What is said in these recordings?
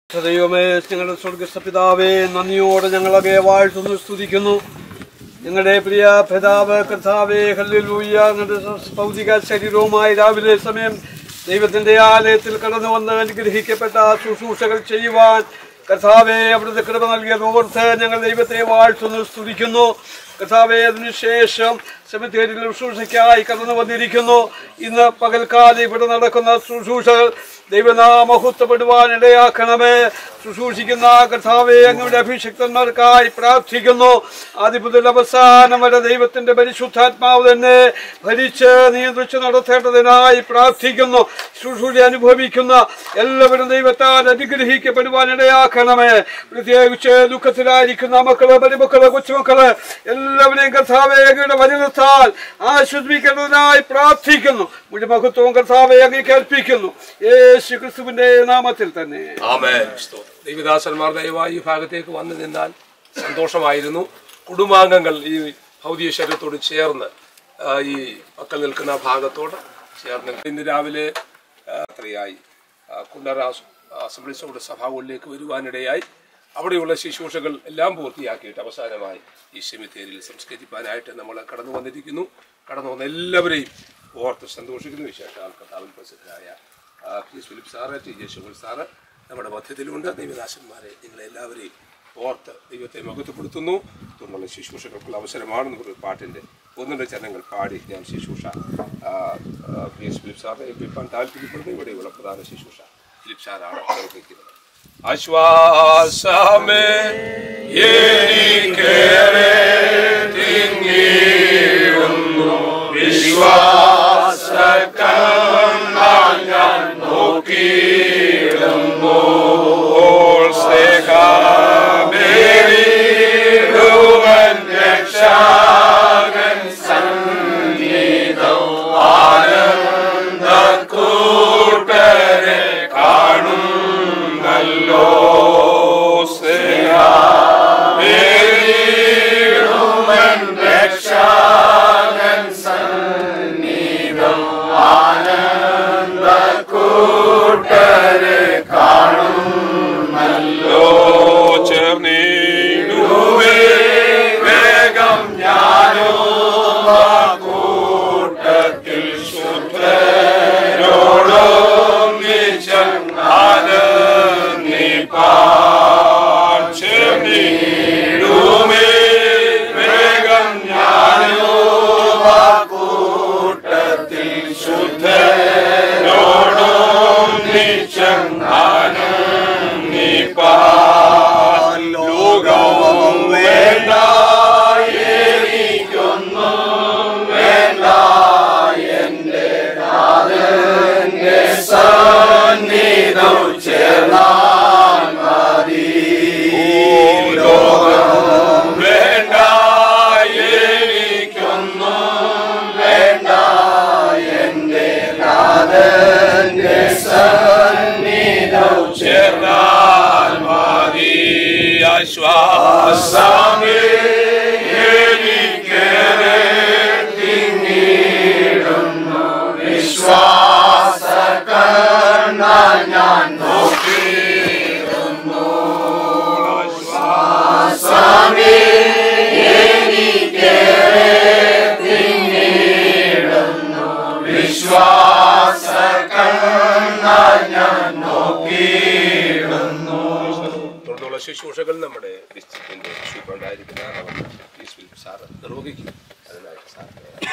ദൈവമേ ഞങ്ങളുടെ സ്വർഗസ്ഥ പിതാവേ നന്ദിയോടെ ഞങ്ങളൊക്കെ വാഴ്ത്തുന്നു സ്തുതിക്കുന്നു ഞങ്ങളുടെ പ്രിയ പിതാവ് കർത്താവേ ഹല്ലേലൂയ ഞങ്ങളുടെ ഭൗതിക ശരീരവുമായി രാവിലെ സമയം ദൈവത്തിന്റെ ആലയത്തിൽ കടന്നു വന്ന് അനുഗ്രഹിക്കപ്പെട്ട ശുശ്രൂഷകൾ ചെയ്യുവാൻ കർത്താവെ അവിടുത്തെ കൃപ നൽകിയത് ഓർത്ത് ഞങ്ങൾ ദൈവത്തെ വാഴ്ത്തുന്നു സ്തുതിക്കുന്നു കർത്താവെ അതിനുശേഷം സെമിത്തേരിയിൽ ശുശ്രൂഷയ്ക്കായി കടന്നു വന്നിരിക്കുന്നു ഇന്ന് പകൽക്കാലം ഇവിടെ നടക്കുന്ന ശുശ്രൂഷകൾ ദൈവനാമഹത്വപ്പെടുവാൻ ഇടയാക്കണമേ ശുശ്രൂഷിക്കുന്ന കർത്താവെ അങ്ങയുടെ അഭിഷിക്തന്മാർക്കായി പ്രാർത്ഥിക്കുന്നു ആദ്യ മുതൽ അവസാനം വരെ ദൈവത്തിന്റെ പരിശുദ്ധാത്മാവ് തന്നെ ഭരിച്ച് നിയന്ത്രിച്ച് നടത്തേണ്ടതിനായി പ്രാർത്ഥിക്കുന്നു ശുശ്രൂഷ അനുഭവിക്കുന്ന എല്ലാവരും ദൈവത്താൽ അനുഗ്രഹിക്കപ്പെടുവാൻ ഇടയാക്കണമേ പ്രത്യേകിച്ച് ദുഃഖത്തിലായിരിക്കുന്ന മക്കള് പരിമക്കള് കൊച്ചുമക്കള് എല്ലാവരെയും കർത്താവെ അങ്ങയുടെ വചനത്താൽ ആശ്വസിപ്പിക്കേണ്ടതിനായി പ്രാർത്ഥിക്കുന്നു മുഴുമഹത്വവും കർത്താവെ അങ്ങ് കേൾപ്പിക്കുന്നു യേശു ക്രിസ്തുവിന്റെ നാമത്തിൽ തന്നെ ആമേൻ സ്തോത്രം. ദൈവദാസന്മാർ ദയവായി ഈ ഭാഗത്തേക്ക് വന്നു നിന്നാൽ സന്തോഷമായിരുന്നു കുടുംബാംഗങ്ങൾ ഈ ഭൗതിക ശരീരത്തോട് ചേർന്ന് ആ, ഈ പക്കൽ നിൽക്കുന്ന ഭാഗത്തോട് ചേർന്ന് ഇന്ന് രാവിലെ ആ, രാത്രിയായി ആ, കുണ്ടറ അസംബ്ലീസോട് സഭാകളിലേക്ക് വരുവാനിടയായി അവിടെയുള്ള ശുശ്രൂഷകൾ എല്ലാം പൂർത്തിയാക്കിയിട്ട് അവസാനമായി ഈ സെമിത്തേരിയിൽ സംസ്കരിപ്പാനായിട്ട് നമ്മൾ കടന്നു വന്നിരിക്കുന്നു കടന്നു വന്ന എല്ലാവരെയും ഓർത്ത് സന്തോഷിക്കുന്നു വിശേഷാൽ കർത്താവിൽ പ്രസിദ്ധരായ ആ, P S Philip sir T J ശുഗൽ സാറ് നമ്മുടെ മധ്യത്തിലുണ്ട് ദൈവദാസന്മാരെ നിങ്ങളെല്ലാവരെയും ഓർത്ത് ദൈവത്തെ മഹത്വപ്പെടുത്തുന്നു തുടർന്നുള്ള ശുശ്രൂഷകൾക്കുള്ള അവസരമാണെന്ന് ഒരു പാട്ടിൻ്റെ ഒന്നിൻ്റെ ചരണങ്ങൾ പാടി ഞാൻ ശുശ്രൂഷ ആ, ആ, പി എസ് ഫിലിപ്പ് സാറിനെ ഏൽപ്പിക്കാൻ താല്പര്യപ്പെടുന്നു ഇവിടെയുള്ള പ്രധാന ശുശ്രൂഷ ഫിലിപ്പ് സാറാണ് നിർവഹിക്കുന്നത് ആശ്വാസമേ എനിക്കേറെ തിങ്ങിടുന്നു വിശ്വാസക്കണ്ണാൽ ഞാൻ നോക്കിയിടുമ്പോൾ സ്നേഹമേറിടുവൻ രക്ഷാകൻ സന്നിധം ആനന്ദ കൂട്ടരെ കാണുന്നല്ലോ സ്നേഹമേറിടുവൻ രക്ഷാകൻ സന്നിധം ആനന്ദ കൂട്ടരെ കാണുന്നല്ലോ ചേർന്നിടുവേ വേഗം ഞാനോ ആ കൂട്ടത്തിൽ ശുദ്ധരോടൊന്നിച്ചങ്ങാനന്ദിപ്പാൻ ചേർന്നിടുമേ വേഗം ഞാനോ ആ കൂട്ടത്തിൽ ശുദ്ധരോടൊന്നിച്ചങ്ങാനന്ദിപ്പാൻ ലോകവും വേണ്ട എനിക്കൊന്നും വേണ്ട എന്റെ നാഥന്റെ സന്നിധം ചേർന്നാൽ മതി ലോകം വേണ്ട എനിക്കൊന്നും വേണ്ട എന്റെ നാഥന്റെ സന്നിധം ചേർന്നാൽ മതി ആശ്വാസമേ എനിക്കേറെ തിങ്ങിടുന്നു വിശ്വാസ കണ്ണാൽ ഞാൻ നോക്കിയിരുന്നു ആശ്വാസമേ എനിക്കേറെ തിങ്ങിടുന്നു വിശ്വാസ കണ്ണാൽ ഞാൻ നോക്കിയിരുന്നു തുടർന്നുള്ള ശുശ്രൂഷകൾ നമ്മുടെ ഡിസ്ട്രിക്റ്റിന്റെ സൂപ്രണ്ടായിരിക്കുന്ന സാർ നിർവഹിക്കും അതിനായിട്ട് സാർ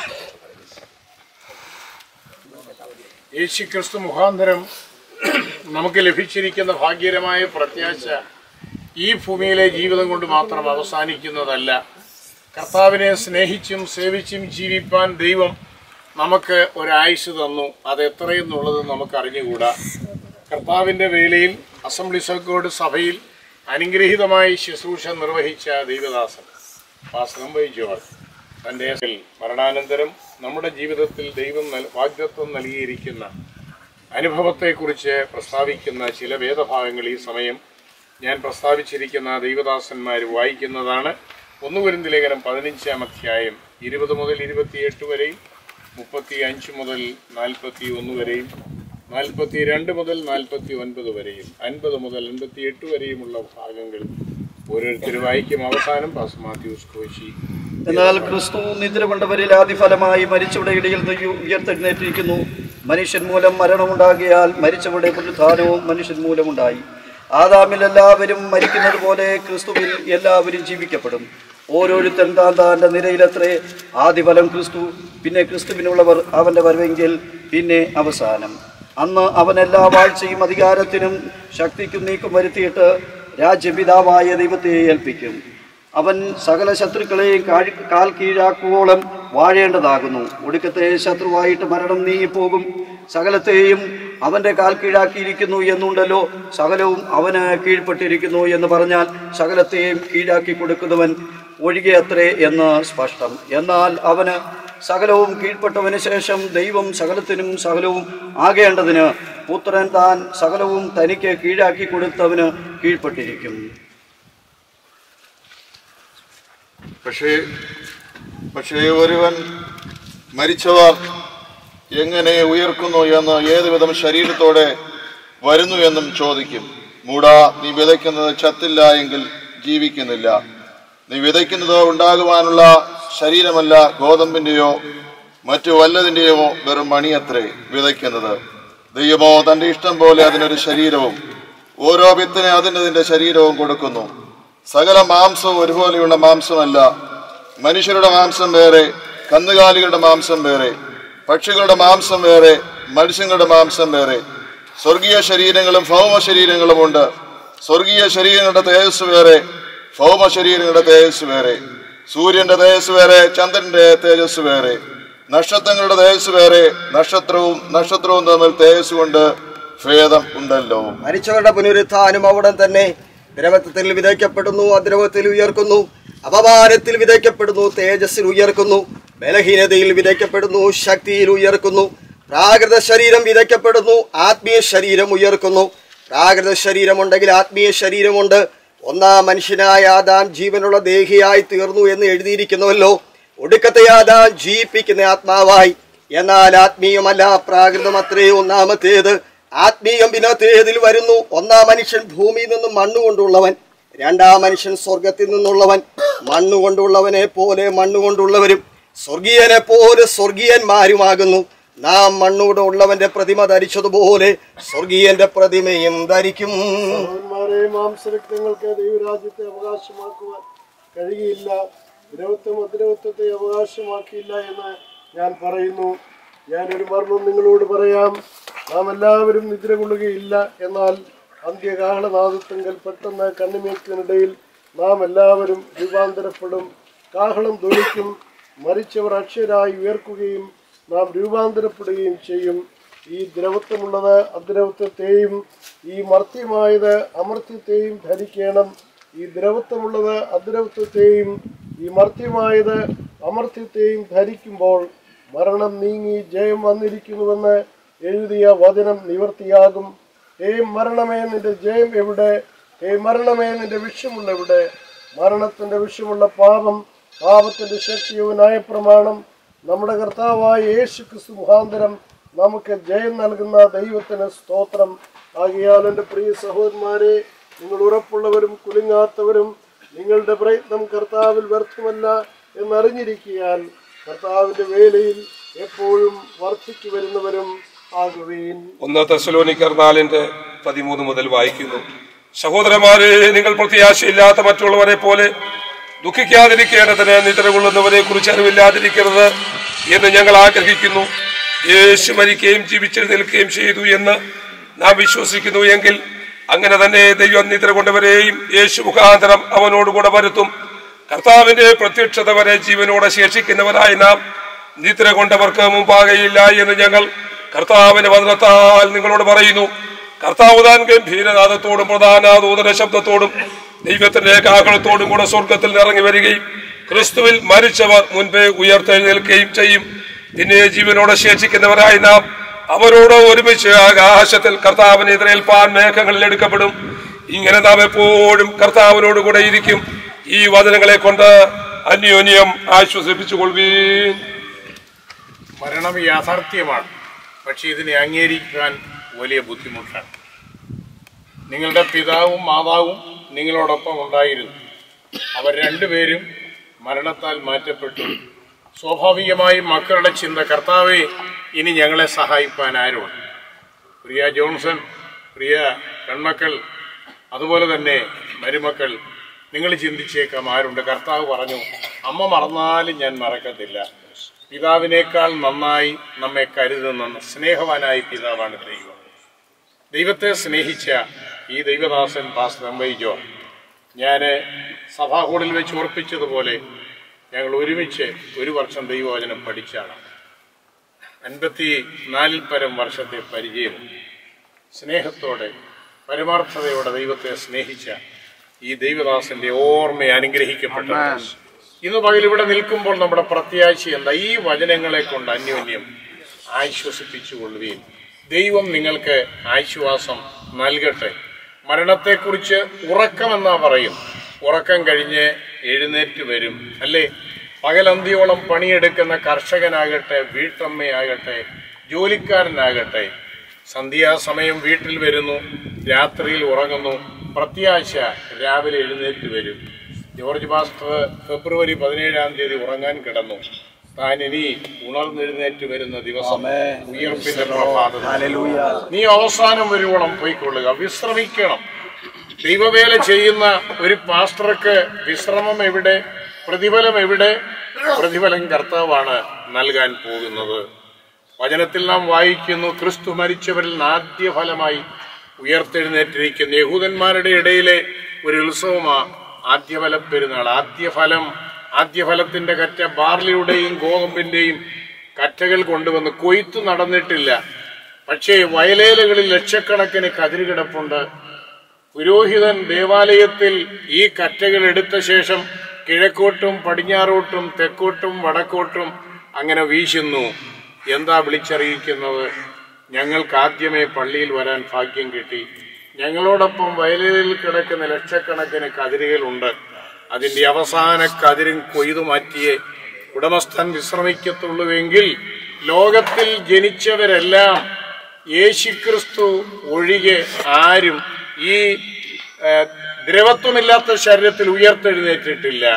യേശുക്രിസ്തു മുഖാന്തരം നമുക്ക് ലഭിച്ചിരിക്കുന്ന ഭാഗ്യകരമായ പ്രത്യാശ ഈ ഭൂമിയിലെ ജീവിതം കൊണ്ട് മാത്രം അവസാനിക്കുന്നതല്ല കർത്താവിനെ സ്നേഹിച്ചും സേവിച്ചും ജീവിപ്പാൻ ദൈവം നമുക്ക് ഒരായുസ് തന്നു അത് എത്രയെന്നുള്ളത് നമുക്ക് അറിഞ്ഞുകൂടാ കർത്താവിൻ്റെ വേലയിൽ അസംബ്ലി സർക്കോട് സഭയിൽ അനുഗ്രഹീതമായി ശുശ്രൂഷ നിർവഹിച്ച ദൈവദാസൻ പാസ്റ്റർ വൈ ജോർജ് തൻ്റെ മരണാനന്തരം നമ്മുടെ ജീവിതത്തിൽ ദൈവം നൽ- വാഗ്ദത്വം നൽകിയിരിക്കുന്ന അനുഭവത്തെക്കുറിച്ച് പ്രസ്താവിക്കുന്ന ചില വേദഭാഗങ്ങൾ ഈ സമയം ഞാൻ പ്രസ്താവിച്ചിരിക്കുന്ന ദൈവദാസന്മാർ വായിക്കുന്നതാണ് ഒന്ന് കുരുന്ത് ലേഖനം പതിനഞ്ചാം അധ്യായം ഇരുപത് മുതൽ ഇരുപത്തിയെട്ട് വരെയും മുപ്പത്തി അഞ്ച് മുതൽ നാൽപ്പത്തി ഒന്ന് വരെയും നാൽപ്പത്തി രണ്ട് മുതൽ നാൽപ്പത്തി ഒൻപത് വരെയും അൻപത് മുതൽ അൻപത്തി എട്ട് വരെയുമുള്ള ഭാഗങ്ങൾ ഓരോരുത്തർ വായിക്കും അവസാനം പാസ് മാത്യൂസ് കോശി എന്നാൽ ക്രിസ്തു നിദ്ര കൊണ്ടവരിൽ ആദിഫലമായി മരിച്ചവരുടെ ഇടയിൽ നിന്ന് ഉയർത്തെഴുന്നേറ്റിരിക്കുന്നു മനുഷ്യൻ മൂലം മരണമുണ്ടാകിയാൽ മരിച്ചവരുടെ പുനരുത്ഥാനവും മനുഷ്യൻ മൂലമുണ്ടായി ആദാമിൽ എല്ലാവരും മരിക്കുന്നത് പോലെ ക്രിസ്തുവിൽ എല്ലാവരും ജീവിക്കപ്പെടും ഓരോരുത്തൻ താൻ താൻ്റെ നിരയിലത്രേ ആദിഫലം ക്രിസ്തു പിന്നെ ക്രിസ്തുവിനുള്ളവർ അവൻ്റെ വരവെങ്കിൽ പിന്നെ അവസാനം അന്ന് അവൻ എല്ലാ വാഴ്ചയും അധികാരത്തിനും ശക്തിക്കും നീക്കം വരുത്തിയിട്ട് രാജ്യപിതാവായ ദൈവത്തെ ഏൽപ്പിക്കും അവൻ സകല ശത്രുക്കളെയും കാഴ് കാൽ കീഴാക്കുവോളം വാഴേണ്ടതാകുന്നു ഒടുക്കത്തെ ശത്രുവായിട്ട് മരണം നീങ്ങിപ്പോകും സകലത്തെയും അവന്റെ കാൽ കീഴാക്കിയിരിക്കുന്നു എന്നുണ്ടല്ലോ സകലവും അവന് കീഴ്പ്പെട്ടിരിക്കുന്നു എന്ന് പറഞ്ഞാൽ സകലത്തെയും കീഴാക്കി കൊടുക്കുന്നവൻ ഒഴികെ അത്രേ എന്ന് സ്പഷ്ടം എന്നാൽ അവന് സകലവും കീഴ്പ്പെട്ടവന് ശേഷം ദൈവം സകലത്തിനും സകലവും ആകേണ്ടതിന് പുത്രൻ താൻ സകലവും തനിക്ക് കീഴാക്കി കൊടുത്തവന് കീഴ്പ്പെട്ടിരിക്കും പക്ഷേ പക്ഷേ ഒരുവൻ മരിച്ചവർ എങ്ങനെ ഉയർക്കുന്നു എന്ന് ഏതുവിധം ശരീരത്തോടെ വരുന്നു എന്നും ചോദിക്കും മൂടാ നീ വിതയ്ക്കുന്നത് ചത്തില്ല എങ്കിൽ ജീവിക്കുന്നില്ല നീ വിതയ്ക്കുന്നത് ഉണ്ടാകുവാനുള്ള ശരീരമല്ല ഗോതമ്പിന്റെയോ മറ്റു വല്ലതിന്റെയോ വെറും മണിയത്രേ വിതയ്ക്കുന്നത് ദൈവമോ തന്റെ ഇഷ്ടം പോലെ അതിനൊരു ശരീരവും ഓരോ വിത്തിന് അതിനതിന്റെ ശരീരവും കൊടുക്കുന്നു സകല മാംസവും ഒരുപോലെയുള്ള മാംസമല്ല മനുഷ്യരുടെ മാംസം വേറെ കന്നുകാലികളുടെ മാംസം വേറെ പക്ഷികളുടെ മാംസം വേറെ മത്സ്യങ്ങളുടെ മാംസം വേറെ സ്വർഗീയ ശരീരങ്ങളും ഭൗമ ശരീരങ്ങളുമുണ്ട് സ്വർഗീയ ശരീരങ്ങളുടെ തേജസ് വേറെ ഭൗമ ശരീരങ്ങളുടെ തേജസ് വേറെ സൂര്യന്റെ തേജസ് വേറെ ചന്ദ്രന്റെ തേജസ് വേറെ നക്ഷത്രങ്ങളുടെ തേജസ് വേറെ നക്ഷത്രവും നക്ഷത്രവും തമ്മിൽ തേജസ് കൊണ്ട് ഭേദം ഉണ്ടല്ലോ മരിച്ചവരുടെ പുനരുത്ഥാനം അവിടെ തന്നെ ദ്രവത്വത്തിൽ വിതയ്ക്കപ്പെടുന്നു അദ്രവത്തിൽ ഉയർക്കുന്നു അപമാനത്തിൽ വിതയ്ക്കപ്പെടുന്നു തേജസ്സിൽ ഉയർക്കുന്നു ബലഹീനതയിൽ വിതയ്ക്കപ്പെടുന്നു ശക്തിയിൽ ഉയർക്കുന്നു പ്രാകൃത ശരീരം വിതയ്ക്കപ്പെടുന്നു ആത്മീയ ശരീരം ഉയർക്കുന്നു പ്രാകൃത ശരീരമുണ്ടെങ്കിൽ ആത്മീയ ശരീരമുണ്ട് ഒന്നാം മനുഷ്യനായ ആദാം ജീവനുള്ള ദേഹിയായി തീർന്നു എന്ന് എഴുതിയിരിക്കുന്നുവല്ലോ ഒടുക്കത്തെ ആദാം ജീവിപ്പിക്കുന്ന ആത്മാവായി എന്നാൽ ആത്മീയമല്ല പ്രാകൃതം അത്രേ ഒന്നാമത്തേത് ആത്മീയം വിനത്തേതിൽ വരുന്നു ഒന്നാം മനുഷ്യൻ ഭൂമിയിൽ നിന്നും മണ്ണുകൊണ്ടുള്ളവൻ രണ്ടാം മനുഷ്യൻ സ്വർഗത്തിൽ നിന്നുള്ളവൻ മണ്ണുകൊണ്ടുള്ളവനെ പോലെ മണ്ണുകൊണ്ടുള്ളവരും സ്വർഗീയനെ പോലെ സ്വർഗീയന്മാരുമാകുന്നു നാം മണ്ണൂടെ ഉള്ളവന്റെ പ്രതിമ ധരിച്ചതുപോലെ സ്വർഗീയന്റെ പ്രതിമയും ധരിക്കും സഹോദരന്മാരെ മാംസരക്തങ്ങൾക്ക് ദൈവരാജ്യത്തെ അവകാശമാക്കുവാൻ കഴിയില്ല ദ്രവത്വം അദ്രവത്വത്തെ അവകാശമാക്കിയില്ല എന്ന് ഞാൻ പറയുന്നു ഞാനൊരു മർമ്മം നിങ്ങളോട് പറയാം നാം എല്ലാവരും നിദ്ര കൊള്ളുകയില്ല എന്നാൽ അന്ത്യകാഹളനാദത്വങ്കൽ പെട്ടെന്ന് കണ്ണിമേക്കിനിടയിൽ നാം എല്ലാവരും രൂപാന്തരപ്പെടും കാഹളം ധ്വനിക്കും മരിച്ചവർ അക്ഷരായി ഉയർക്കുകയും നാം രൂപാന്തരപ്പെടുകയും ചെയ്യും ഈ ദ്രവത്വമുള്ളത് അദ്രവത്വത്തെയും ഈ മർത്യമായത് അമർത്യത്തെയും ധരിക്കണം ഈ ദ്രവത്വമുള്ളത് അദ്രവത്വത്തെയും ഈ മർത്യമായത് അമർത്യത്തെയും ധരിക്കുമ്പോൾ മരണം നീങ്ങി ജയം വന്നിരിക്കുന്നുവെന്ന് എഴുതിയ വചനം നിവർത്തിയാകും ഹേ മരണമേ നിന്റെ ജയം എവിടെ ഹേ മരണമേ നിന്റെ വിഷമുള്ള എവിടെ മരണത്തിന്റെ വിഷമുള്ള പാപം പാപത്തിന്റെ ശക്തിയുവനായ പ്രമാണം നമ്മുടെ കർത്താവായ യേശു ക്രിസ്തു മുഖാന്തരം നമുക്ക് ജയം നൽകുന്ന ദൈവത്തിന് സ്തോത്രം ആകിയാൽ എൻ്റെ പ്രിയ സഹോദരന്മാരെ നിങ്ങൾ ഉറപ്പുള്ളവരും കുലുങ്ങാത്തവരും നിങ്ങളുടെ പ്രയത്നം കർത്താവിൽ വ്യർത്ഥമല്ല എന്നറിഞ്ഞിരിക്കിയാൽ കർത്താവിന്റെ വേലയിൽ എപ്പോഴും വർദ്ധിച്ചു വരുന്നവരും ആകുവീൻ ഒന്ന് തെസലോനിക്കർ നാലിന്റെ പതിമൂന്ന് മുതൽ വായിക്കുന്നു സഹോദരന്മാരെ നിങ്ങൾ പ്രത്യാശയില്ലാത്ത മറ്റുള്ളവരെ പോലെ ദുഃഖിക്കാതിരിക്കേണ്ടതിന് നിദ്ര കൊള്ളുന്നവരെ കുറിച്ച് അറിവില്ലാതിരിക്കരുത് എന്ന് ഞങ്ങൾ ആഗ്രഹിക്കുന്നു യേശു മരിക്കുകയും ജീവിച്ചെഴുന്നേൽക്കുകയും ചെയ്തു എന്ന് നാം വിശ്വസിക്കുന്നു എങ്കിൽ അങ്ങനെ തന്നെ ദൈവം നിദ്ര കൊണ്ടവരെയും യേശു മുഖാന്തരം അവനോടുകൂടെ വരുത്തും കർത്താവിന്റെ പ്രത്യക്ഷത വരെ ജീവനോടെ ശേഷിക്കുന്നവരായി നാം നിദ്ര കൊണ്ടവർക്ക് മുമ്പാകെയില്ല എന്ന് ഞങ്ങൾ കർത്താവിന്റെ വചനത്താൽ നിങ്ങളോട് പറയുന്നു കർത്താവ് താൻ ഗംഭീരനാഥത്തോടും പ്രധാന ദൂതന ശബ്ദത്തോടും ദൈവത്തിന്റെ കാഹളത്തോടും കൂടെ സ്വർഗത്തിൽ ഇറങ്ങി വരികയും ക്രിസ്തുവിൽ മരിച്ചവർ മുൻപേ ഉയർത്തെഴുന്നേൽക്കുകയും ചെയ്യും പിന്നെ ജീവനോടെ ശേഷിക്കുന്നവരായി നാം അവരോട് ഒരുമിച്ച് ആകാശത്തിൽ കർത്താവിനെ എതിരേൽപ്പാൻ മേഘങ്ങളിൽ എടുക്കപ്പെടും ഇങ്ങനെ നാം എപ്പോഴും കർത്താവിനോട് കൂടെ ഇരിക്കും ഈ വചനങ്ങളെ കൊണ്ട് അന്യോന്യം ആശ്വസിപ്പിച്ചുകൊള്ളുവീൻ മരണം യാഥാർത്ഥ്യമാണ് പക്ഷെ ഇതിനെ അംഗീകരിക്കാൻ വലിയ ബുദ്ധിമുട്ടാണ് നിങ്ങളുടെ പിതാവും മാതാവും നിങ്ങളോടൊപ്പം ഉണ്ടായിരുന്നു അവർ രണ്ടുപേരും മരണത്താൽ മാറ്റപ്പെട്ടു സ്വാഭാവികമായും മക്കളുടെ ചിന്ത കർത്താവെ ഇനി ഞങ്ങളെ സഹായിപ്പാൻ ആരുമാണ് പ്രിയ ജോൺസൺ പ്രിയ പെൺമക്കൾ അതുപോലെ തന്നെ മരുമക്കൾ നിങ്ങൾ ചിന്തിച്ചേക്കാം ആരുണ്ട് കർത്താവ് പറഞ്ഞു അമ്മ മറന്നാലും ഞാൻ മറക്കത്തില്ല പിതാവിനേക്കാൾ നന്നായി നമ്മെ കരുതുന്ന സ്നേഹവാനായ പിതാവാണ് ദൈവം ദൈവത്തെ സ്നേഹിച്ച ഈ ദൈവദാസൻ പാസ്റ്റർ എം വൈ ജോ ഞാൻ സഭാകൂടിൽ വെച്ച് ഓർപ്പിച്ചതുപോലെ ഞങ്ങൾ ഒരുമിച്ച് ഒരു വർഷം ദൈവവചനം പഠിച്ചാണ് അൻപത്തി നാലിൽ പരം വർഷത്തെ പരിചയം സ്നേഹത്തോടെ പരമാർത്ഥതയോടെ ദൈവത്തെ സ്നേഹിച്ച ഈ ദൈവദാസന്റെ ഓർമ്മ അനുഗ്രഹിക്കപ്പെട്ട ഇന്ന് പകൽ ഇവിടെ നിൽക്കുമ്പോൾ നമ്മുടെ പ്രത്യാശ എന്താ ഈ വചനങ്ങളെ കൊണ്ട് അന്യോന്യം ആശ്വസിപ്പിച്ചുകൊള്ളുകയും ദൈവം നിങ്ങൾക്ക് ആശ്വാസം നൽകട്ടെ മരണത്തെക്കുറിച്ച് ഉറക്കമെന്നാ പറയും ഉറക്കം കഴിഞ്ഞ് എഴുന്നേറ്റ് വരും അല്ലേ പകലന്തിയോളം പണിയെടുക്കുന്ന കർഷകനാകട്ടെ വീട്ടമ്മയാകട്ടെ ജോലിക്കാരനാകട്ടെ സന്ധ്യാസമയം വീട്ടിൽ വരുന്നു രാത്രിയിൽ ഉറങ്ങുന്നു പ്രത്യാശ രാവിലെ എഴുന്നേറ്റ് വരും ജോർജ് മാസ്റ്റർ ഫെബ്രുവരി പതിനേഴാം തീയതി ഉറങ്ങാൻ കിടന്നു താൻ ഇനി ഉണർന്നെഴുന്നേറ്റ് വരുന്ന ദിവസം ഉയർപ്പിന്റെ പ്രഭാതത്തിൽ നീ അവസാനം വരുവോളം പോയിക്കൊള്ളുക വിശ്രമിക്കണം ദൈവവേല ചെയ്യുന്ന ഒരു പാസ്റ്റർക്ക് വിശ്രമം എവിടെ പ്രതിഫലം എവിടെ പ്രതിഫലം കർത്താവാണ് നൽകാൻ പോകുന്നത് വചനത്തിൽ നാം വായിക്കുന്നു ക്രിസ്തു മരിച്ചവരിൽ നിന്ന് ആദ്യ ഫലമായി ഉയർത്തെഴുന്നേറ്റിരിക്കുന്ന യഹൂദന്മാരുടെ ഇടയിലെ ഒരു ഉത്സവമാ ആദ്യഫല പെരുന്നാൾ ആദ്യഫലം ആദ്യഫലത്തിന്റെ കറ്റ ബാർലിയുടെയും ഗോതമ്പിന്റെയും കറ്റകൾ കൊണ്ടുവന്ന് കൊയ്ത്തു നടന്നിട്ടില്ല പക്ഷേ വയലേലകളിൽ ലക്ഷക്കണക്കിന് കതിര് കിടപ്പുണ്ട് പുരോഹിതൻ ദേവാലയത്തിൽ ഈ കറ്റകൾ എടുത്ത ശേഷം കിഴക്കോട്ടും പടിഞ്ഞാറോട്ടും തെക്കോട്ടും വടക്കോട്ടും അങ്ങനെ വീശുന്നു എന്താ വിളിച്ചറിയിക്കുന്നത് ഞങ്ങൾക്ക് ആദ്യമേ പള്ളിയിൽ വരാൻ ഭാഗ്യം കിട്ടി ഞങ്ങളോടൊപ്പം വയലിൽ കിടക്കുന്ന ലക്ഷക്കണക്കിന് കതിരുകളുണ്ട് അതിന്റെ അവസാന കതിരും കൊയ്തു മാറ്റിയേ ഉടമസ്ഥൻ വിശ്രമിക്കത്തുള്ളൂവെങ്കിൽ ലോകത്തിൽ ജനിച്ചവരെല്ലാം യേശുക്രിസ്തു ഒഴികെ ആരും ഈ ആ, ദ്രവത്വമില്ലാത്ത ശരീരത്തിൽ ഉയർത്തെഴുന്നേറ്റിട്ടില്ല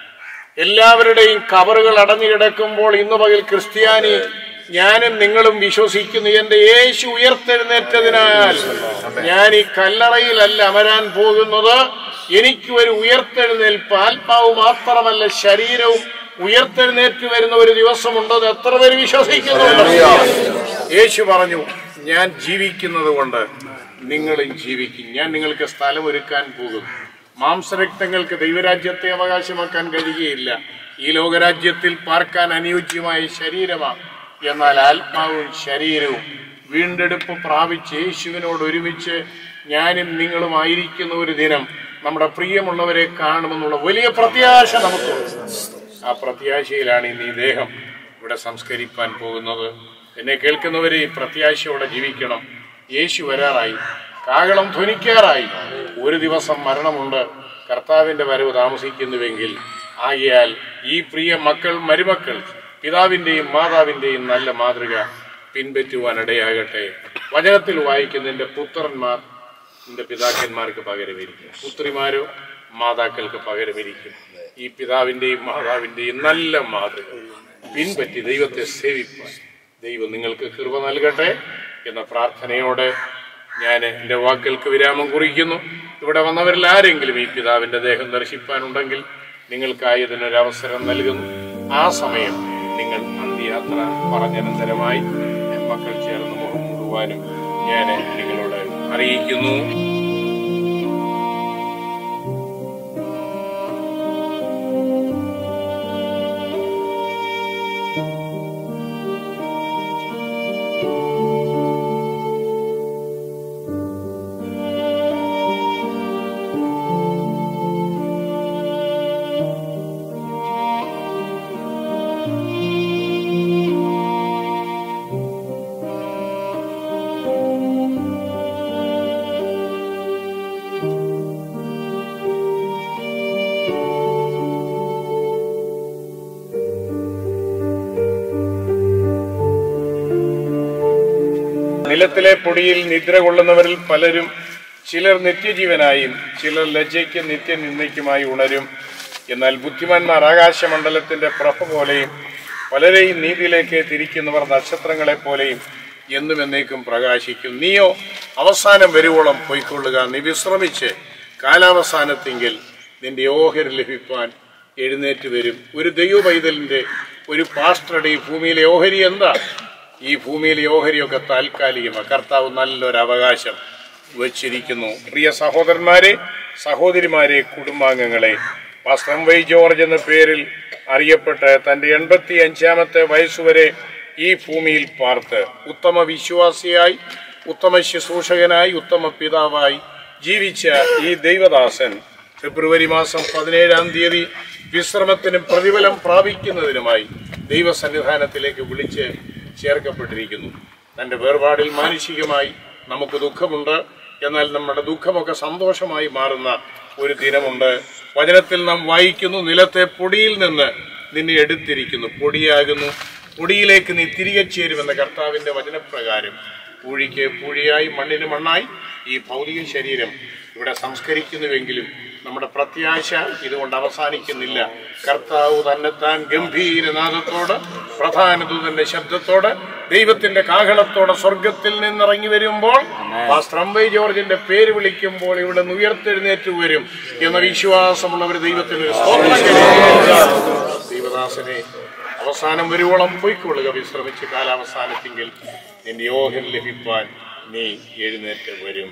എല്ലാവരുടെയും കവറുകൾ അടഞ്ഞു കിടക്കുമ്പോൾ ഇന്ന് പകൽ ക്രിസ്ത്യാനി ഞാനും നിങ്ങളും വിശ്വസിക്കുന്നു എന്റെ യേശു ഉയർത്തെഴുന്നേറ്റതിനാൽ ഞാൻ ഈ കല്ലറയിലല്ല അമരാൻ പോകുന്നത് എനിക്ക് ഒരു ഉയർത്തെഴുന്നേൽപ്പ് ആത്മാവ് മാത്രമല്ല ശരീരവും ഉയർത്തെഴുന്നേറ്റ് വരുന്ന ഒരു ദിവസമുണ്ടെന്ന് എത്ര പേര് വിശ്വസിക്കുന്നുണ്ട് യേശു പറഞ്ഞു ഞാൻ ജീവിക്കുന്നത് കൊണ്ട് നിങ്ങളും ജീവിക്കും ഞാൻ നിങ്ങൾക്ക് സ്ഥലം ഒരുക്കാൻ പോകും മാംസരക്തങ്ങൾക്ക് ദൈവരാജ്യത്തെ അവകാശമാക്കാൻ കഴിയുകയില്ല ഈ ലോകരാജ്യത്തിൽ പാർക്കാൻ അനുയോജ്യമായ ശരീരമാണ് എന്നാൽ ആത്മാവും ശരീരവും വീണ്ടെടുപ്പ് പ്രാപിച്ച് യേശുവിനോട് ഒരുമിച്ച് ഞാനും നിങ്ങളും ആയിരിക്കുന്ന ഒരു ദിനം നമ്മുടെ പ്രിയമുള്ളവരെ കാണുമെന്നുള്ള വലിയ പ്രത്യാശ നമുക്കുണ്ട് ആ പ്രത്യാശയിലാണ് ഇന്ന് ഈ ദേഹം ഇവിടെ സംസ്കരിപ്പാൻ പോകുന്നത് എന്നെ കേൾക്കുന്നവരെ ഈ പ്രത്യാശയോടെ ജീവിക്കണം യേശു വരാറായി കാകളം ധ്വനിക്കാറായി ഒരു ദിവസം മരണമുണ്ട് കർത്താവിന്റെ വരവ് താമസിക്കുന്നുവെങ്കിൽ ആകിയാൽ ഈ പ്രിയ മക്കൾ മരുമക്കൾ പിതാവിന്റെയും മാതാവിന്റെയും നല്ല മാതൃക പിൻപറ്റുവാൻ ഇടയാകട്ടെ വചനത്തിൽ വായിക്കുന്ന എന്റെ പുത്രന്മാർ നിന്റെ പിതാക്കന്മാർക്ക് പകരമിരിക്കും പുത്രിമാരോ മാതാക്കൾക്ക് പകരമിരിക്കും ഈ പിതാവിന്റെയും മാതാവിന്റെയും നല്ല മാതൃക പിൻപറ്റി ദൈവത്തെ സേവിപ്പാൻ ദൈവം നിങ്ങൾക്ക് കൃപ നൽകട്ടെ എന്ന പ്രാർത്ഥനയോടെ ഞാൻ എൻ്റെ വാക്കുകൾക്ക് വിരാമം കുറിക്കുന്നു ഇവിടെ വന്നവരിൽ ആരെങ്കിലും ഈ പിതാവിന്റെ ദേഹം ദർശിപ്പാനുണ്ടെങ്കിൽ നിങ്ങൾക്കായി ഇതിനൊരവസരം നൽകുന്നു ആ സമയം നിങ്ങൾ അന്ത്യയാത്ര പറഞ്ഞനന്തരമായി മക്കൾ ചേർന്ന് മുഖം മൂടുവാനും ഞാൻ നിങ്ങളോട് അറിയിക്കുന്നു നിലത്തിലെ പൊടിയിൽ നിദ്ര കൊള്ളുന്നവരിൽ പലരും ചിലർ നിത്യജീവനായും ചിലർ ലജ്ജയ്ക്കും നിത്യനിന്ദയ്ക്കുമായി ഉണരും എന്നാൽ ബുദ്ധിമാന്മാർ ആകാശമണ്ഡലത്തിന്റെ പ്രഭ പോലെയും പലരെയും നീതിയിലേക്ക് തിരിക്കുന്നവർ നക്ഷത്രങ്ങളെ പോലെയും എന്നും എന്നേക്കും പ്രകാശിക്കും നീയോ അവസാനം വരുവോളം പൊയ്ക്കൊള്ളുക നീ വിശ്രമിച്ച് കാലാവസാനത്തെങ്കിൽ നിന്റെ ഓഹരി ലഭിപ്പാൻ എഴുന്നേറ്റ് വരും ഒരു ദൈവ പൈതലിന്റെ ഒരു പാസ്റ്ററുടെ ഈ ഭൂമിയിലെ ഓഹരി എന്താ ഈ ഭൂമിയിലെ ഓഹരിയൊക്കെ താൽക്കാലികമാണ് കർത്താവ് നല്ലൊരു അവകാശം വച്ചിരിക്കുന്നു പ്രിയ സഹോദരന്മാരെ സഹോദരിമാരെ കുടുംബാംഗങ്ങളെ പാസ്റ്റർ വൈ ജോർജ് എന്ന പേരിൽ അറിയപ്പെട്ട് തന്റെ എൺപത്തി അഞ്ചാമത്തെ വയസ്സുവരെ ഈ ഭൂമിയിൽ പാർത്ത് ഉത്തമ വിശ്വാസിയായി ഉത്തമ ശുശ്രൂഷകനായി ഉത്തമ പിതാവായി ജീവിച്ച ഈ ദൈവദാസൻ ഫെബ്രുവരി മാസം പതിനേഴാം തീയതി വിശ്രമത്തിനും പ്രതിഫലം പ്രാപിക്കുന്നതിനുമായി ദൈവസന്നിധാനത്തിലേക്ക് വിളിച്ച് ചേർക്കപ്പെട്ടിരിക്കുന്നു തൻ്റെ വേർപാടിൽ മാനുഷികമായി നമുക്ക് ദുഃഖമുണ്ട് എന്നാൽ നമ്മുടെ ദുഃഖമൊക്കെ സന്തോഷമായി മാറുന്ന ഒരു ദിനമുണ്ട് വചനത്തിൽ നാം വായിക്കുന്നു നിലത്തെ പൊടിയിൽ നിന്ന് നിന്നെ എടുത്തിരിക്കുന്നു പൊടിയാകുന്നു പൊടിയിലേക്ക് നീ തിരികെ ചേരുമെന്ന കർത്താവിന്റെ വചനപ്രകാരം പൂഴിക്ക് പൂഴിയായി മണ്ണിന് മണ്ണായി ഈ ഭൗതിക ശരീരം ഇവിടെ സംസ്കരിക്കുന്നുവെങ്കിലും നമ്മുടെ പ്രത്യാശ ഇതുകൊണ്ട് അവസാനിക്കുന്നില്ല കർത്താവ് തന്നെത്താൻ ഗംഭീരനാഥത്തോട് പ്രധാന ദൂതന്റെ ശബ്ദത്തോട് ദൈവത്തിന്റെ കാഹളത്തോടെ സ്വർഗത്തിൽ നിന്നിറങ്ങി വരുമ്പോൾ സ്ത്രംബൈ ജോർജിന്റെ പേര് വിളിക്കുമ്പോൾ ഇവിടെ നിന്ന് ഉയർത്തെഴുന്നേറ്റ് വരും എന്ന വിശ്വാസമുള്ളവർ ദൈവത്തിന് ഒരു സ്തോത്രം ചെയ്യുക. ദൈവദാസനെ അവസാനം വരുവോളം പൊയ്ക്കൊള്ളുക വിശ്രമിച്ച് കാലാവസാനത്തെങ്കിൽ നിന്റെ ഓഹരി ലഭിപ്പാൻ നീ എഴുന്നേറ്റ് വരും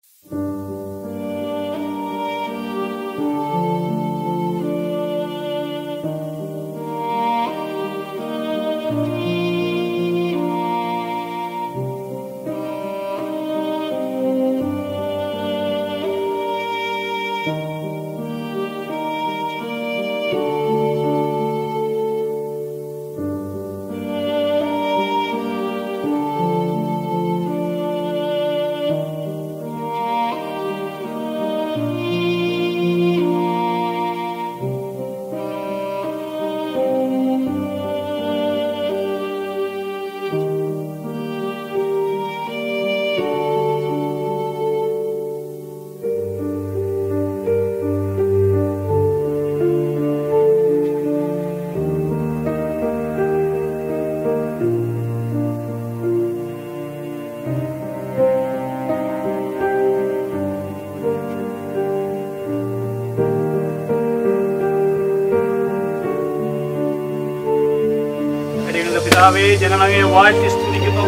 അടികളുടെ പിതാവേ ജനങ്ങളെ വാഴ്ത്തി സ്തുതിക്കുന്നു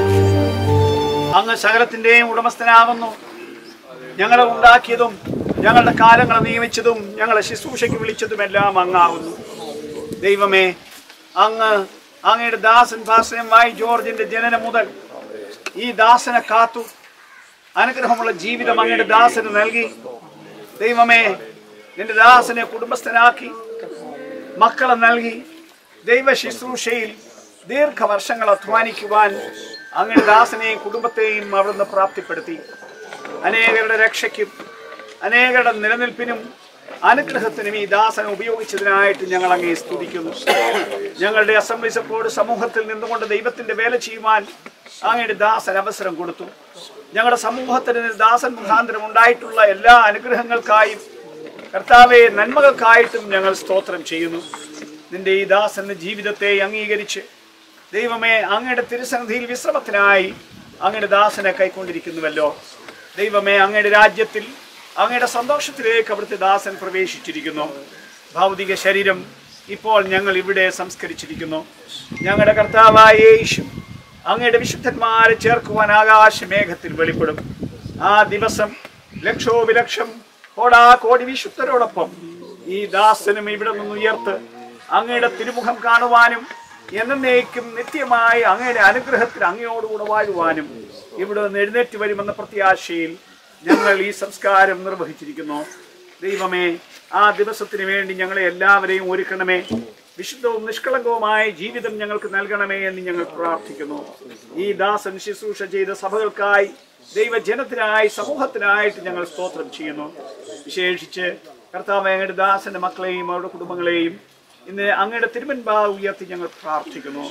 അങ്ങ് സകലത്തിന്റെയും ഉടമസ്ഥനാകുന്നു ഞങ്ങളെ ഉണ്ടാക്കിയതും ഞങ്ങളുടെ കാലങ്ങളെ നിയമിച്ചതും ഞങ്ങളെ ശുശ്രൂഷയ്ക്ക് വിളിച്ചതുമെല്ലാം അങ്ങാകുന്നു ദൈവമേ അങ്ങ് അങ്ങയുടെ ദാസൻ ഭാസനമായി ജോർജിന്റെ ജനനം മുതൽ ഈ ദാസനെ കാത്തു അനുഗ്രഹമുള്ള ജീവിതം അങ്ങയുടെ ദാസന് നൽകി ദൈവമേ നിന്റെ ദാസനെ കുടുംബസ്ഥനാക്കി മക്കളെ നൽകി ദൈവ ശുശ്രൂഷയിൽ ദീർഘവർഷങ്ങൾ അധ്വാനിക്കുവാൻ അങ്ങയുടെ ദാസനെയും കുടുംബത്തെയും അവിടുന്ന് പ്രാപ്തിപ്പെടുത്തി അനേകരുടെ രക്ഷയ്ക്കും അനേകരുടെ നിലനിൽപ്പിനും അനുഗ്രഹത്തിനും ഈ ദാസനെ ഉപയോഗിച്ചതിനായിട്ട് ഞങ്ങൾ അങ്ങേ സ്തുതിക്കുന്നു ഞങ്ങളുടെ അസംബ്ലി സപ്പോർട്ട് സമൂഹത്തിൽ നിന്നുകൊണ്ട് ദൈവത്തിന്റെ വേല ചെയ്യുവാൻ അങ്ങയുടെ ദാസൻ അവസരം കൊടുത്തു ഞങ്ങളുടെ സമൂഹത്തിന് ദാസൻ മുഖാന്തരം ഉണ്ടായിട്ടുള്ള എല്ലാ അനുഗ്രഹങ്ങൾക്കായും കർത്താവെ നന്മകൾക്കായിട്ടും ഞങ്ങൾ സ്തോത്രം ചെയ്യുന്നു നിന്റെ ഈ ദാസന്റെ ജീവിതത്തെ അംഗീകരിച്ച് ദൈവമേ അങ്ങയുടെ തിരുസന്നിധിയിൽ വിശ്രമത്തിനായി അങ്ങയുടെ ദാസനെ കൈക്കൊണ്ടിരിക്കുന്നുവല്ലോ ദൈവമേ അങ്ങയുടെ രാജ്യത്തിൽ അങ്ങയുടെ സന്തോഷത്തിലേക്ക് അവിടുത്തെ ദാസൻ പ്രവേശിച്ചിരിക്കുന്നു ഭൗതിക ശരീരം ഇപ്പോൾ ഞങ്ങൾ ഇവിടെ സംസ്കരിച്ചിരിക്കുന്നു ഞങ്ങളുടെ കർത്താവായ യേശു അങ്ങയുടെ വിശുദ്ധന്മാരെ ചേർക്കുവാൻ ആകാശമേഘത്തിൽ വെളിപ്പെടും ആ ദിവസം ലക്ഷോപിലക്ഷം കോടാ കോടി വിശുദ്ധരോടൊപ്പം ഈ ദാസനും ഇവിടെ നിന്ന് ഉയർത്ത് അങ്ങയുടെ തിരുമുഖം കാണുവാനും എന്നേക്കും നിത്യമായി അങ്ങയുടെ അനുഗ്രഹത്തിൽ അങ്ങയോടുകൂടെ വാഴുവാനും ഇവിടെ നിന്ന് എഴുന്നേറ്റ് വരുമെന്ന പ്രത്യാശയിൽ ഞങ്ങൾ ഈ സംസ്കാരം നിർവഹിച്ചിരിക്കുന്നു ദൈവമേ ആ ദിവസത്തിന് വേണ്ടി ഞങ്ങളെ എല്ലാവരെയും ഒരുക്കണമേ വിശുദ്ധവും നിഷ്കളങ്കവുമായ ജീവിതം ഞങ്ങൾക്ക് നൽകണമേ എന്ന് ഞങ്ങൾ പ്രാർത്ഥിക്കുന്നു ഈ ദാസൻ ശുശ്രൂഷ ചെയ്ത സഭകൾക്കായി ദൈവജനത്തിനായി സമൂഹത്തിനായിട്ട് ഞങ്ങൾ സ്തോത്രം ചെയ്യുന്നു വിശേഷിച്ച് കർത്താവ് അങ്ങയുടെ ദാസന്റെ മക്കളെയും അവരുടെ കുടുംബങ്ങളെയും ഇന്ന് അങ്ങയുടെ തിരുവൻപാ ഉയർത്തി ഞങ്ങൾ പ്രാർത്ഥിക്കുന്നു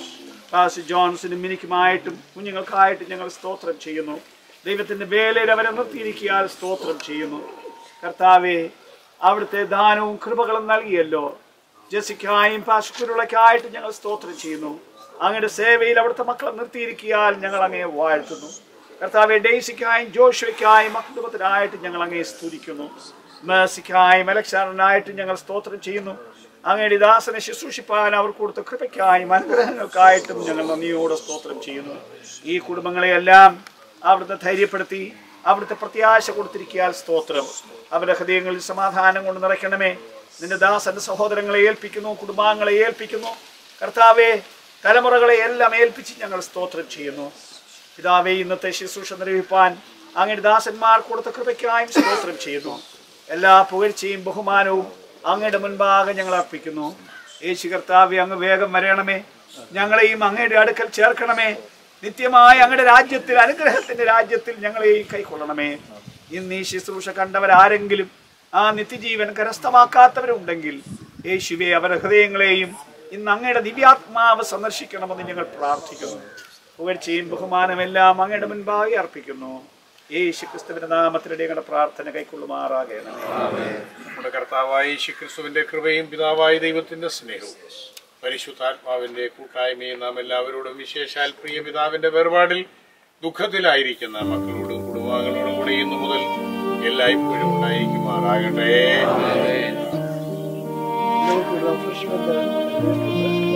പാസ് ജോൺസിനും മിനിക്കുമായിട്ടും കുഞ്ഞുങ്ങൾക്കായിട്ടും ഞങ്ങൾ സ്തോത്രം ചെയ്യുന്നു ദൈവത്തിന്റെ വേലയിൽ അവരെ നിർത്തിയിരിക്കാൻ സ്തോത്രം ചെയ്യുന്നു കർത്താവെ അവിടുത്തെ ദാനവും കൃപകളും നൽകിയല്ലോ ജസിക്കായും പാശുക്കുരുളയ്ക്കായിട്ട് ഞങ്ങൾ സ്തോത്രം ചെയ്യുന്നു അങ്ങയുടെ സേവയിൽ അവിടുത്തെ മക്കളെ നിർത്തിയിരിക്കാൻ ഞങ്ങൾ അങ്ങേ വാഴ്ത്തുന്നു കർത്താവെ ഡെയ്സിക്കായും ജോഷുവയ്ക്കായും മക്തുപത്തിനായിട്ട് ഞങ്ങൾ അങ്ങേ സ്തുതിക്കുന്നു മേഴ്സിക്കായും അലക്സാണ്ടറിനായിട്ട് ഞങ്ങൾ സ്തോത്രം ചെയ്യുന്നു അങ്ങയുടെ ദാസനെ ശുശ്രൂഷിപ്പാൻ അവർ കൊടുത്ത കൃപയ്ക്കായും അനുഗ്രഹങ്ങൾക്കായിട്ടും ഞങ്ങൾ നന്ദിയോടെ സ്തോത്രം ചെയ്യുന്നു ഈ കുടുംബങ്ങളെയെല്ലാം അവിടുത്തെ ധൈര്യപ്പെടുത്തി അവിടുത്തെ പ്രത്യാശ കൊടുത്തിരിക്കാൻ സ്തോത്രം അവരുടെ ഹൃദയങ്ങളിൽ സമാധാനം കൊണ്ട് നിറയ്ക്കണമേ നിന്റെ ദാസന്റെ സഹോദരങ്ങളെ ഏൽപ്പിക്കുന്നു കുടുംബാംഗങ്ങളെ ഏൽപ്പിക്കുന്നു കർത്താവെ തലമുറകളെ എല്ലാം ഏൽപ്പിച്ച് ഞങ്ങൾ സ്തോത്രം ചെയ്യുന്നു പിതാവെ ഇന്നത്തെ ശുശ്രൂഷ നിർവഹിപ്പാൻ അങ്ങയുടെ ദാസന്മാർ കൊടുത്ത കൃപയ്ക്കായും സ്തോത്രം ചെയ്യുന്നു എല്ലാ പുകഴ്ചയും ബഹുമാനവും അങ്ങയുടെ മുൻപാകെ ഞങ്ങൾ അർപ്പിക്കുന്നു യേശു കർത്താവെ അങ്ങ് വേഗം വരണമേ ഞങ്ങളെയും അങ്ങയുടെ അടുക്കൽ ചേർക്കണമേ നിത്യമായ അങ്ങയുടെ രാജ്യത്തിൽ അനുഗ്രഹത്തിന്റെ രാജ്യത്തിൽ ഞങ്ങളെയും കൈക്കൊള്ളണമേ ഇന്ന് ഈ ശുശ്രൂഷ കണ്ടവരാരെങ്കിലും ആ നിത്യജീവൻ കരസ്ഥമാക്കാത്തവരുണ്ടെങ്കിൽ യേശുവെ അവരുടെ ഹൃദയങ്ങളെയും ഇന്ന് അങ്ങയുടെ ദിവ്യാത്മാവ് സന്ദർശിക്കണമെന്ന് ഞങ്ങൾ പ്രാർത്ഥിക്കുന്നു പുകഴ്ചയും ബഹുമാനമെല്ലാം അങ്ങയുടെ മുൻപാകെ അർപ്പിക്കുന്നു യേശു ക്രിസ്തുവിന്റെ നാമത്തിലൂടെ ഞങ്ങളുടെ പ്രാർത്ഥന കൈക്കൊള്ളുമാറാകണമേ നമ്മുടെ കർത്താവായ യേശു ക്രിസ്തുവിന്റെ കൃപയും പിതാവായ ദൈവത്തിന്റെ സ്നേഹവും പരിശുദ്ധാത്മാവിന്റെ കൂട്ടായ്മയും നാം എല്ലാവരോടും വിശേഷാൽ പ്രിയ പിതാവിന്റെ വേർപാടിൽ ദുഃഖത്തിലായിരിക്കുന്ന മക്കളോടും കുടുംബാംഗങ്ങളോടും കൂടെ ഇന്നു മുതൽ എല്ലായ്പ്പോഴും ഉണ്ടായിരിക്കുമാറാകട്ടെ നമുക്ക് refreshment